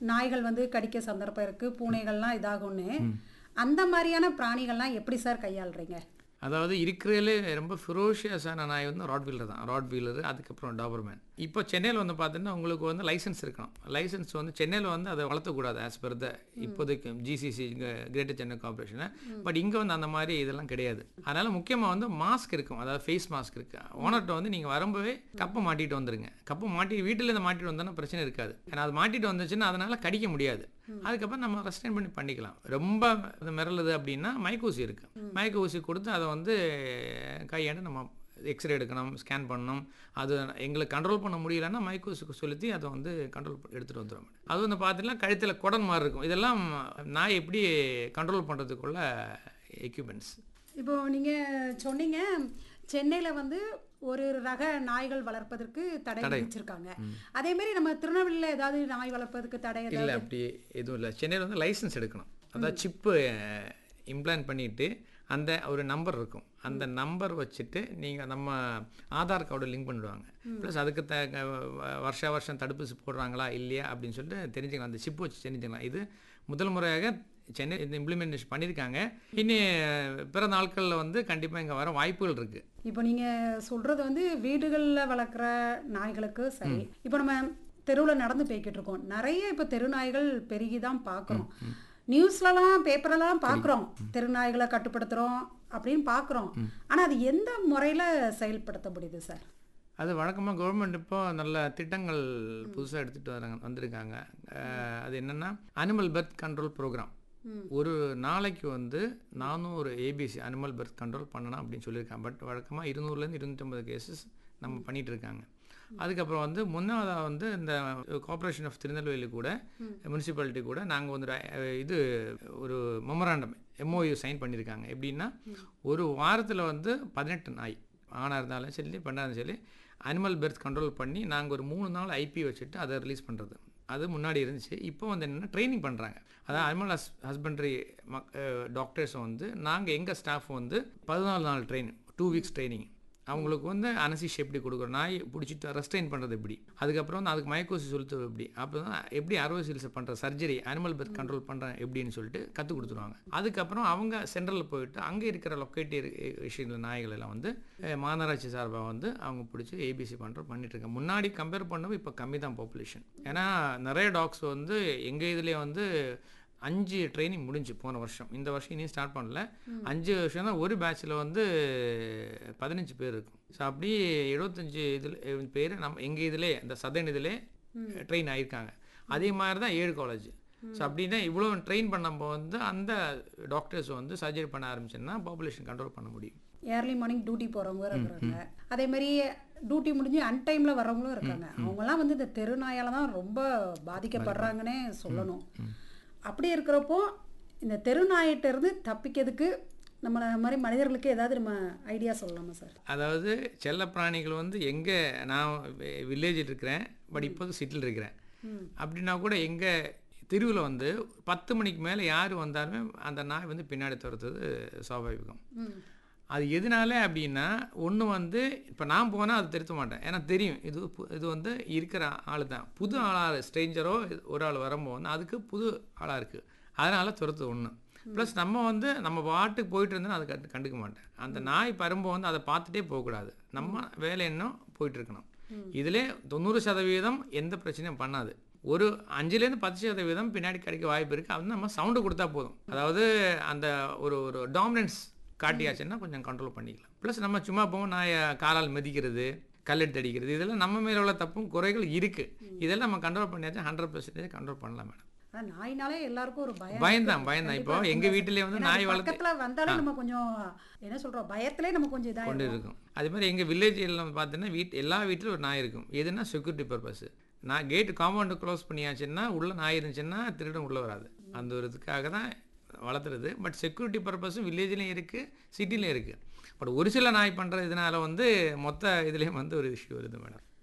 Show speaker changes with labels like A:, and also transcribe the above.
A: நாய்கள் வந்து கடிக்க சந்தர்ப்பம் இருக்கு பூனைகள்லாம் இதாகும்னு அந்த மாதிரியான பிராணிகள்லாம் எப்படி சார் கையாளுறீங்க
B: அதாவது இருக்கிறதுலே ரொம்ப ஃபிரோஷியஸான நாய் வந்து ராட்வீலர் தான் ராட்வீலர் அதுக்கப்புறம் டாபர்மேன் இப்போ சென்னையில் வந்து பார்த்தீங்கன்னா உங்களுக்கு வந்து லைசன்ஸ் இருக்கணும் லைசன்ஸ் வந்து சென்னையில் வந்து அதை வளர்த்தக்கூடாது ஆஸ் பர் த இப்போதைக்கு ஜிசிசி கிரேட்டர் சென்னை கார்பரேஷனை பட் இங்கே வந்து அந்த மாதிரி இதெல்லாம் கிடையாது அதனால் முக்கியமாக வந்து மாஸ்க் இருக்கும் அதாவது ஃபேஸ் மாஸ்க் இருக்கு ஓனர்கிட்ட வந்து நீங்கள் வரும்போதே கப்பை மாட்டிட்டு வந்துருங்க கப்பை மாட்டி வீட்டில் இருந்து மாட்டிட்டு வந்தோன்னா பிரச்சனை இருக்காது ஏன்னா அது மாட்டிட்டு வந்துச்சுன்னா அதனால் கடிக்க முடியாது அதுக்கப்புறம் நம்ம ரெஸ்டைன் பண்ணி பண்ணிக்கலாம் ரொம்ப இது மிரளுது அப்படின்னா மயக்க ஊசி இருக்கு மயக்க ஊசி கொடுத்து அதை வந்து கையாண்டு நம்ம எக்ஸ்ரே எடுக்கணும் ஸ்கேன் பண்ணணும் அது எங்களுக்கு கண்ட்ரோல் பண்ண முடியலன்னா மயக்க ஊசி செலுத்தி அதை வந்து கண்ட்ரோல் எடுத்துகிட்டு வந்துடும் அது வந்து பார்த்தீங்கன்னா கழுத்தில் குடன் மாதிரி இருக்கும் இதெல்லாம் நாய் எப்படி கண்ட்ரோல் பண்ணுறதுக்குள்ள எக்யூப்மெண்ட்ஸ்
A: இப்போ நீங்க சொன்னீங்க சென்னையில வந்து ஒரு ரக நாய்கள் வளர்ப்பதற்கு தடை விதிச்சிருக்காங்க அதே மாதிரி நம்ம திருநெல்வேலியில ஏதாவது நாய் வளர்ப்பதற்கு தடை ஏதாவது
B: இல்லை அப்படி எதுவும் இல்லை சென்னையில் வந்து லைசன்ஸ் எடுக்கணும் அதாவது சிப்பு இம்ப்ளான் பண்ணிட்டு அந்த ஒரு நம்பர் இருக்கும் அந்த நம்பர் வச்சுட்டு நீங்கள் நம்ம ஆதார் கார்டு லிங்க் பண்ணிடுவாங்க ப்ளஸ் அதுக்கு த வ- வருஷா வருஷம் தடுப்பூசி போடுறாங்களா இல்லையா அப்படின்னு சொல்லிட்டு தெரிஞ்சுக்கலாம் அந்த சிப்பு வச்சு தெரிஞ்சுக்கலாம் இது முதல் முறையாக சென்னை இந்த இம்ப்ளிமெண்டேஷன் பண்ணியிருக்காங்க இனி பிற நாட்களில் வந்து கண்டிப்பாக இங்கே வர வாய்ப்புகள் இருக்குது
A: இப்போ நீங்க சொல்றது வந்து வீடுகள்ல வளர்க்குற நாய்களுக்கு சரி இப்போ நம்ம தெருவில் நடந்து போய்கிட்டு இருக்கோம் நிறைய இப்போ தெரு நாய்கள் பெருகி தான் பார்க்குறோம் நியூஸ்லலாம் பேப்பர்லாம் பார்க்குறோம் தெரு நாய்களை கட்டுப்படுத்துகிறோம் அப்படின்னு பார்க்குறோம் ஆனால் அது எந்த முறையில் செயல்படுத்த முடியுது சார்
B: அது வழக்கமாக கவர்மெண்ட் இப்போ நல்ல திட்டங்கள் புதுசாக எடுத்துகிட்டு வராங்க வந்திருக்காங்க அஹ் அது என்னென்னா அனிமல் பர்த் கண்ட்ரோல் ப்ரோக்ராம் ஒரு நாளைக்கு வந்து நானூறு ஏபிசி அனிமல் பர்த் கண்ட்ரோல் பண்ணணும் அப்படின்னு சொல்லியிருக்காங்க பட் வழக்கமாக இருநூறுலேருந்து இருநூற்றம்பது கேசஸ் நம்ம பண்ணிட்டு இருக்காங்க அதுக்கப்புறம் வந்து முன்னாதாக வந்து இந்த கார்ப்பரேஷன் ஆஃப் திருநெல்வேலி கூட முனிசிபாலிட்டி கூட நாங்கள் வந்து ஒரு, அஹ், இது ஒரு மெமராண்டம் எம்ஓயு சைன் பண்ணியிருக்காங்க எப்படின்னா ஒரு வாரத்தில் வந்து பதினெட்டு நாய் ஆணாக இருந்தாலும் சரி பெண்ணாக இருந்தாலும் சரி அனிமல் பெர்த் கண்ட்ரோல் பண்ணி நாங்கள் ஒரு மூணு நாள் ஐபி வச்சுட்டு அதை ரிலீஸ் பண்ணுறது அது முன்னாடி இருந்துச்சு இப்போ வந்து என்னென்னா ட்ரைனிங் பண்ணுறாங்க அதாவது அனிமல் ஹஸ் ஹஸ்பண்ட்ரி மக் டாக்டர்ஸை வந்து நாங்கள் எங்கள் ஸ்டாஃப் வந்து பதினாலு நாள் ட்ரெயின் டூ வீக்ஸ் ட்ரைனிங் அவங்களுக்கு வந்து அனசிஷ் எப்படி கொடுக்குறோம் நாய் பிடிச்சிட்டு ரெஸ்ட்ரைன் பண்ணுறது எப்படி அதுக்கப்புறம் வந்து அதுக்கு மயக்கோசி செலுத்துவது எப்படி அப்புறம் தான் எப்படி அறுவை சிகிச்சை பண்ணுற சர்ஜரி அனிமல் பெர்த் கண்ட்ரோல் பண்ணுறேன் எப்படின்னு சொல்லிட்டு கற்றுக் கொடுத்துருவாங்க அதுக்கப்புறம் அவங்க சென்ட்ரலில் போயிட்டு அங்கே இருக்கிற லொக்கேட்டி விஷயங்கள் நாய்கள் எல்லாம் வந்து அஹ், மாநகராட்சி சார்பாக வந்து அவங்க பிடிச்சி ஏபிசி பண்ணுறோம் பண்ணிட்டு இருக்காங்க முன்னாடி கம்பேர் பண்ணவும் இப்போ கம்மி தான் பாப்புலேஷன் ஏன்னா நிறைய டாக்ஸ் வந்து எங்கள் இதுலேயே வந்து அஞ்சு ட்ரைனிங் முடிஞ்சு போன வருஷம் இந்த வருஷம் இனியும் ஸ்டார்ட் பண்ணல அஞ்சு வருஷம் தான் ஒரு பேட்சில் வந்து பதினஞ்சு பேர் இருக்கும் ஸோ அப்படி எழுபத்தஞ்சு இதில் பேர் நம்ம எங்கள் இதிலே இந்த சதன் இதிலே ட்ரெயின் ஆயிருக்காங்க அதே மாதிரி தான் ஏழு காலேஜ் ஸோ அப்படின்னா இவ்வளோ ட்ரெயின் பண்ணப்போ வந்து அந்த டாக்டர்ஸ் வந்து சர்ஜரி பண்ண ஆரம்பிச்சோன்னா பாப்புலேஷன் கண்ட்ரோல் பண்ண முடியும்
A: ஏர்லி மார்னிங் டியூட்டி போகிறவங்க இருக்கிறாங்க அதே மாதிரி டியூட்டி முடிஞ்சு அன்டைமில் வர்றவங்களும் இருக்காங்க அவங்கெல்லாம் வந்து இந்த தெரு நாயால தான் ரொம்ப பாதிக்கப்படுறாங்கன்னே சொல்லணும் அப்படி இருக்கிறப்போ இந்த தெரு நாயிட்ட இருந்து தப்பிக்கிறதுக்கு நம்மளை மாதிரி மனிதர்களுக்கு ஏதாவது நம்ம ஐடியா சொல்லலாமா சார்
B: அதாவது செல்ல பிராணிகள் வந்து எங்கே நான் வில்லேஜில் இருக்கிறேன் பட் இப்போது சிட்டியில் இருக்கிறேன் அப்படின்னா கூட எங்கள் தெருவில் வந்து பத்து மணிக்கு மேலே யார் வந்தாலுமே அந்த நாய் வந்து பின்னாடி துரத்துறது சுவாபாவிகம் அது எதனால அப்படின்னா ஒன்று வந்து இப்போ நான் போனால் அது திருத்த மாட்டேன் ஏன்னா தெரியும் இது பு- இது வந்து இருக்கிற ஆள் தான் புது ஆளாக ஸ்ட்ரேஞ்சரோ ஒரு ஆள் வரும்போது வந்து அதுக்கு புது ஆளாக இருக்குது அதனால் துரத்து ஒன்று ப்ளஸ் நம்ம வந்து நம்ம பாட்டுக்கு போயிட்டு இருந்தோன்னா அது கண்டு கண்டுக்க மாட்டேன் அந்த நாய் பரும்பு வந்து அதை பார்த்துட்டே போகக்கூடாது நம்ம வேலை இன்னும் போயிட்டு இருக்கணும் இதிலே தொண்ணூறு சதவீதம் எந்த பிரச்சனையும் பண்ணாது ஒரு அஞ்சுலேருந்து பத்து சதவீதம் பின்னாடி கிடைக்க வாய்ப்பு இருக்குது அது நம்ம சவுண்டு கொடுத்தா போதும் அதாவது அந்த ஒரு ஒரு டாமினன்ஸ் காட்டியாச்சுன்னா கொஞ்சம் கண்ட்ரோல் பண்ணிக்கலாம் ப்ளஸ் நம்ம சும்மா போவோம் நாயை காலால் மிதிக்கிறது கல்லெடுத்து அடிக்கிறது இதெல்லாம் நம்ம மேல உள்ள தப்பும் குறைகள் இருக்குது இதெல்லாம் நம்ம கண்ட்ரோல் பண்ணியாச்சும் ஹண்ட்ரட் பர்சன்டேஜ் கண்ட்ரோல் பண்ணலாம் மேடம்
A: ஆனா நாய்னாலே எல்லாருக்கும் ஒரு பயம்
B: பயம்தான்
A: இருக்கு.
B: பயம்தான் இப்போ
A: கண்டிப்பா
B: எங்க
A: இருக்குங்க
B: வீட்டிலே
A: சார்.
B: வந்து
A: ஏன்னா அது
B: நாய் வளர்த்து
A: பக்கத்துல வந்தாலே நம்ம கொஞ்சம் என்ன சொல்றோம் பயத்திலே நம்ம கொஞ்சம்
B: கொண்டு
A: இதாயிடும்
B: இருக்கும் அதே மாதிரி எங்கள் வில்லேஜில் பார்த்தீங்கன்னா வீட் எல்லா வீட்டிலும் ஒரு நாய் இருக்கும் எதுனா செக்யூரிட்டி பர்பஸ் நான் கேட்டு காம்பவுண்டு க்ளோஸ் பண்ணியாச்சுன்னா உள்ள நாய் இருந்துச்சுன்னா திருடன் உள்ளே வராது அந்த ஒரு இதுக்காக தான் வளர்த்துறது பட் செக்யூரிட்டி பர்பஸும் வில்லேஜ்லேயும் இருக்குது சிட்டிலையும் இருக்குது பட் ஒரு சில நாய் பண்ணுற இதனால வந்து மொத்த இதுலேயும் வந்து ஒரு இஷ்யூ வருது மேடம்